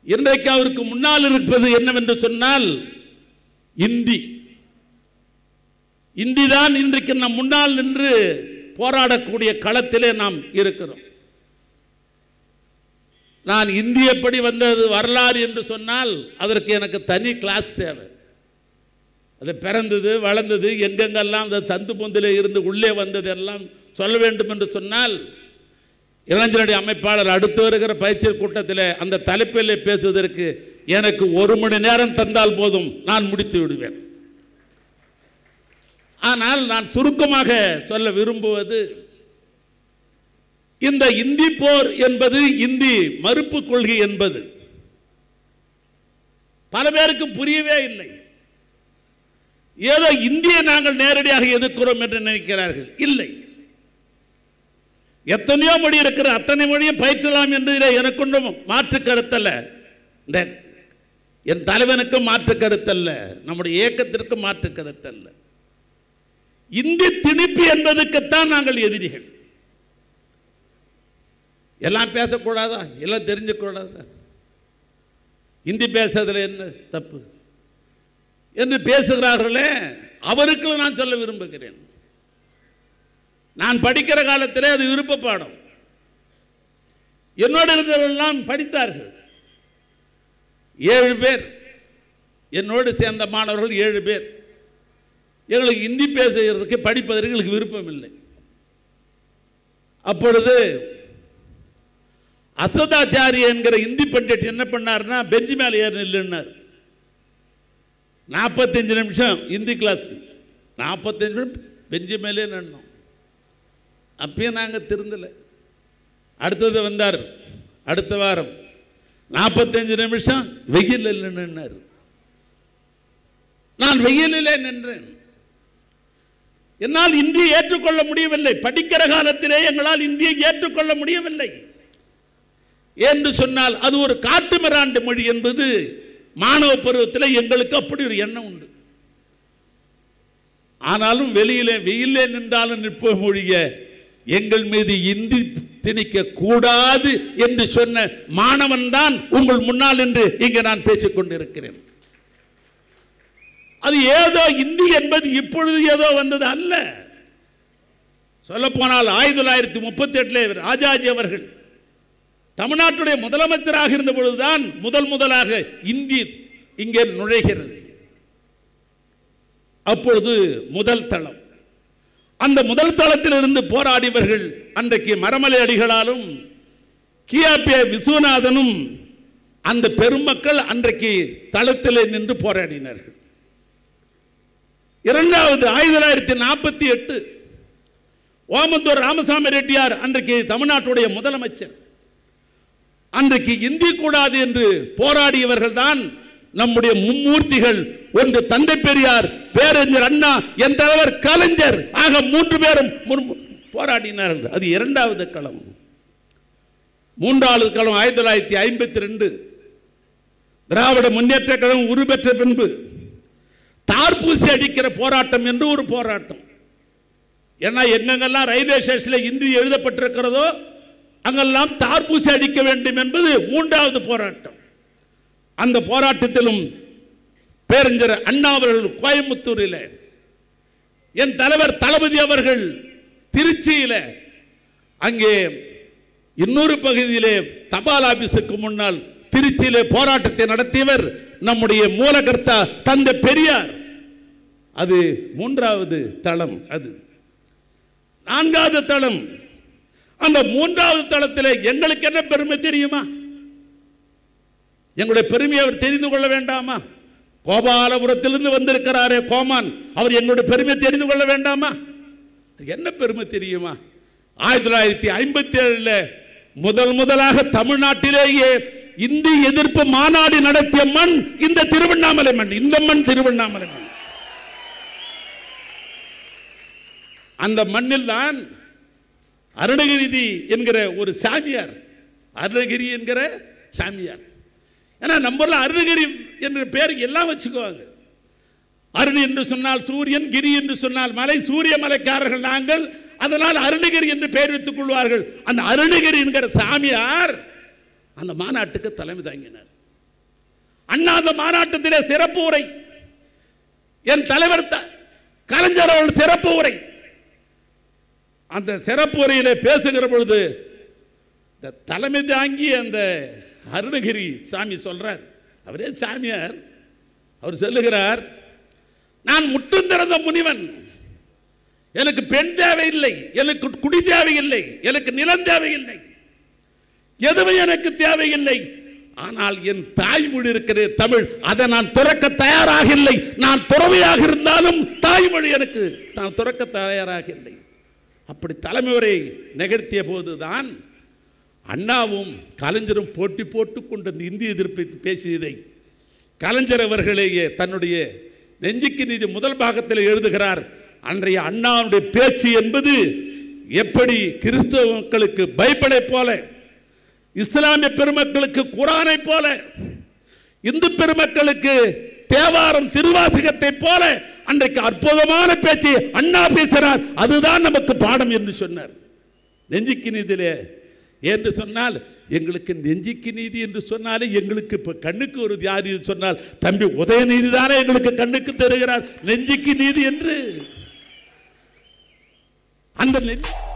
இன்றைக்கு அவருக்கு முன்னால் இருப்பது என்னவென்று சொன்னால் இந்தி இந்தி தான் இன்றைக்கு நம் முன்னால் நின்று போராடக்கூடிய களத்திலே நாம் இருக்கிறோம் நான் இந்தி எப்படி வந்தது வரலாறு என்று சொன்னால் அதற்கு எனக்கு தனி கிளாஸ் தேவை அது பிறந்தது வளர்ந்தது எங்கெங்கெல்லாம் அந்த சந்து பொந்திலே இருந்து உள்ளே வந்தது எல்லாம் சொல்ல வேண்டும் என்று சொன்னால் இளைஞரடி அமைப்பாளர் அடுத்து வருகிற பயிற்சி கூட்டத்தில் அந்த தலைப்பிலே பேசுவதற்கு எனக்கு ஒரு மணி நேரம் தந்தால் போதும் நான் முடித்து விடுவேன் ஆனால் நான் சுருக்கமாக சொல்ல விரும்புவது இந்த இந்தி போர் என்பது இந்தி மறுப்பு கொள்கை என்பது பல பேருக்கு புரியவே இல்லை ஏதோ இந்தியை நாங்கள் நேரடியாக எதிர்க்கிறோம் என்று நினைக்கிறார்கள் இல்லை எத்தனையோ மொழி இருக்கிற அத்தனை மொழியும் பயிற்றலாம் என்று எனக்கு ஒன்றும் மாற்று கருத்தல்ல இந்த என் தலைவனுக்கும் மாற்று கருத்தல்ல நம்முடைய இயக்கத்திற்கும் மாற்று கருத்தல்ல இந்தி திணிப்பு என்பதுக்குத்தான் நாங்கள் எதிரிகள் எல்லாம் பேசக்கூடாதா எல்லாம் தெரிஞ்சுக்கூடாதா இந்தி பேசுறதுல என்ன தப்பு என்று பேசுகிறார்களே அவருக்கு நான் சொல்ல விரும்புகிறேன் நான் படிக்கிற காலத்திலே அது விருப்ப பாடம் என்னோடு இருந்தவர்களெல்லாம் படித்தார்கள் ஏழு பேர் என்னோடு சேர்ந்த மாணவர்கள் ஏழு பேர் எங்களுக்கு இந்தி பேசுகிறதுக்கு படிப்பதற்கு எங்களுக்கு விருப்பம் இல்லை அப்பொழுது அசோதாச்சாரி என்கிற இந்தி பண்டிட் என்ன பண்ணார்னா பெஞ்சு மேலே ஏறி நில்லுன்னார் நாற்பத்தஞ்சு நிமிஷம் இந்தி கிளாஸ் நாற்பத்தஞ்சு நிமிஷம் பெஞ்சு மேலே நின்னோம் அப்பயும் நாங்கள் திருந்தலை அடுத்தது வந்தார் அடுத்த வாரம் நாற்பத்தஞ்சு நிமிஷம் வெயிலில் நின்றார் நான் வெயிலிலே நின்றேன் என்னால் இந்தியை ஏற்றுக்கொள்ள முடியவில்லை படிக்கிற காலத்திலே எங்களால் இந்தியை ஏற்றுக்கொள்ள முடியவில்லை என்று சொன்னால் அது ஒரு காட்டு மிராண்டு மொழி என்பது மாணவ பருவத்தில் எங்களுக்கு அப்படி ஒரு எண்ணம் உண்டு ஆனாலும் வெளியிலே வெயிலே நின்றாலும் நிற்ப மொழிய எங்கள் மீது இந்தி திணிக்க கூடாது என்று சொன்ன மாணவன் தான் உங்கள் முன்னால் என்று இங்கே நான் பேசிக் கொண்டிருக்கிறேன் அது ஏதோ இந்தி என்பது இப்பொழுது ஏதோ வந்தது அல்ல சொல்ல போனால் ஆயிரத்தி தொள்ளாயிரத்தி முப்பத்தி எட்டில் ராஜாஜி அவர்கள் தமிழ்நாட்டுடைய முதலமைச்சராக இருந்த பொழுதுதான் முதல் முதலாக இந்தி இங்கே நுழைகிறது அப்பொழுது முதல் தளம் அந்த முதல் தளத்தில் இருந்து போராடியவர்கள் அன்றைக்கு மரமலை அடிகளாலும் கியாபிய விஸ்வநாதனும் அந்த பெருமக்கள் அன்றைக்கு தளத்திலே நின்று போராடினார்கள் இரண்டாவது ஆயிரத்தி தொள்ளாயிரத்தி நாற்பத்தி எட்டு ஓமந்தூர் ராமசாமி ரெட்டியார் அன்றைக்கு தமிழ்நாட்டுடைய முதலமைச்சர் அன்றைக்கு இந்தி கூடாது என்று போராடியவர்கள் தான் நம்முடைய மும்மூர்த்திகள் ஒன்று தந்தை பெரியார் பேரறிஞர் அண்ணா என் தலைவர் கலைஞர் ஆக மூன்று பேரும் முன்- போராடினார்கள் அது இரண்டாவது களம் மூன்றாவது களம் ஆயிரத்தி தொள்ளாயிரத்தி ஐம்பத்தி ரெண்டு திராவிட முன்னேற்ற கழகம் உருபெற்ற பின்பு தார்பூசி அடிக்கிற போராட்டம் என்று ஒரு போராட்டம் ஏன்னா எங்கெங்கெல்லாம் ரயில்வே ஸ்டேஷனில் இந்தி எழுதப்பட்டிருக்கிறதோ அங்கெல்லாம் தார்பூசி அடிக்க வேண்டும் என்பது மூன்றாவது போராட்டம் அந்த போராட்டத்திலும் பேரறிஞர் அண்ணா அவர்கள் கோயம்புத்தூரில் என் தலைவர் தளபதி அவர்கள் திருச்சியில் அங்கே இன்னொரு பகுதியிலே தபால் ஆபீஸுக்கு முன்னால் திருச்சியிலே போராட்டத்தை நடத்தியவர் நம்முடைய மூலகர்த்தா தந்தை பெரியார் அது மூன்றாவது தளம் அது நான்காவது தளம் அந்த மூன்றாவது தளத்தில் எங்களுக்கு என்ன பெருமை தெரியுமா எங்களுடைய பெருமையை அவர் தெரிந்து கொள்ள வேண்டாமா கோபாலபுரத்திலிருந்து வந்திருக்கிறாரே கோமான் அவர் எங்களுடைய பெருமையை தெரிந்து கொள்ள வேண்டாமா என்ன பெருமை தெரியுமா ஆயிரத்தி தொள்ளாயிரத்தி ஐம்பத்தி ஏழுல முதல் முதலாக தமிழ்நாட்டிலேயே இந்தி எதிர்ப்பு மாநாடு நடத்திய மண் இந்த திருவண்ணாமலை மண் இந்த மண் திருவண்ணாமலை மண் அந்த மண்ணில் தான் அருணகிரி என்கிற ஒரு சாமியார் அருணகிரி என்கிற சாமியார் ஏன்னா நம்ம அருணகிரி என்ற பேர் எல்லாம் வச்சுக்குவாங்க அருண் என்று சொன்னால் சூரியன் கிரி என்று சொன்னால் மலை சூரிய மலைக்காரர்கள் நாங்கள் அதனால் அருணகிரி என்று பெயர் வைத்துக் கொள்வார்கள் அந்த அருணகிரி என்கிற சாமியார் அந்த மாநாட்டுக்கு தலைமை தாங்கினார் அண்ணா அந்த மாநாட்டத்திலே சிறப்பு உரை என் தலைவர் த- கலைஞர் அவர்கள் சிறப்பு உரை அந்த சிறப்பு உரையிலே பேசுகிற பொழுது இந்த தலைமை தாங்கி அந்த அருணகிரி சாமி சொல்றார் அவரே சாமியார் அவர் சொல்லுகிறார் நான் முட்டும் திறந்த முனிவன் எனக்கு பெண் தேவையில்லை எனக்கு குடி தேவையில்லை எனக்கு நிலம் தேவையில்லை எதுவும் எனக்கு தேவையில்லை ஆனால் என் தாய்மொழி இருக்கிற தமிழ் அதை நான் துறக்க தயாராக இல்லை நான் துறவியாக இருந்தாலும் தாய்மொழி எனக்கு நான் துறக்க தயாராக இல்லை அப்படி தலைமுறை நிகழ்த்திய போதுதான் அண்ணாவும் கலைஞரும் போட்டி போட்டு கொண்டு அந்த இந்திய எதிர்ப்பை பேசியதை கலைஞர் அவர்களேயே தன்னுடைய நெஞ்சுக்கு நீதி முதல் பாகத்தில் எழுதுகிறார் அன்றைய அண்ணாவுடைய பேச்சு என்பது எப்படி கிறிஸ்தவ மக்களுக்கு பைபிளை போல இஸ்லாமிய பெருமக்களுக்கு குரானை போல இந்து பெருமக்களுக்கு தேவாரம் திருவாசகத்தை போல அன்றைக்கு அற்புதமான பேச்சு அண்ணா பேசுகிறார் அதுதான் நமக்கு பாடம் என்று சொன்னார் நெஞ்சுக்கு நீதியிலே என்று சொன்னால் எங்களுக்கு நெஞ்சுக்கு நீதி என்று சொன்னாலே எங்களுக்கு இப்போ கண்ணுக்கு ஒரு வியாதி சொன்னால் தம்பி உதயநீதி தானே எங்களுக்கு கண்ணுக்கு தருகிறார் நெஞ்சுக்கு நீதி என்று அந்த நெஞ்சு